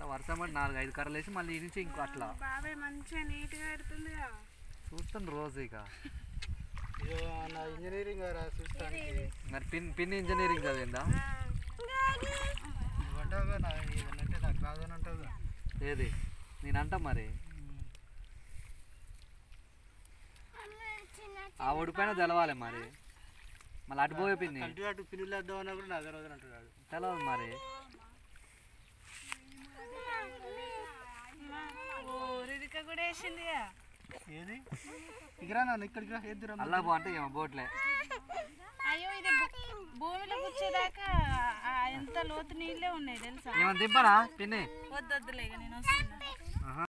ఇట్లా వర్షం పడి నాలుగు ఐదు కర్రలు వేసి మళ్ళీ ఈ నుంచి ఇంకో అట్లా బాబాయ్ మంచిగా నీట్గా పెడుతుందిగా చూస్తాను రోజు ఇక ఇదో నా ఇంజనీరింగ్ రా చూస్తానికి మరి పిన్ పిన్ ఇంజనీరింగ్ చదివిందా నువ్వు అంటావుగా నా ఏదన్నంటే నాకు రాదని అంటావుగా ఏది నేను అంటా మరి ఆ ఒడిపైన తెలవాలి మరి మళ్ళీ అటు పోయే పిన్ని కంటి అటు పిన్నులు వేద్దామన్నా కూడా నా దగ్గర అంటున్నాడు తెలవదు మరి ఓ రిదిక కూడా వేసిందిగా ఏది ఇక్కరా నన్ను ఇక్కడికి రా ఎద్దురా అల్లా పో అంటే ఏమో బోట్లే అయ్యో ఇది భూ- భూమిలో కూర్చేదాకా ఆ ఎంత లోతు నీళ్ళే ఉన్నాయి తెలుసా ఏమన్నా దింపనా పిన్ని వద్దొద్దులే ఇక నేను వస్తున్నా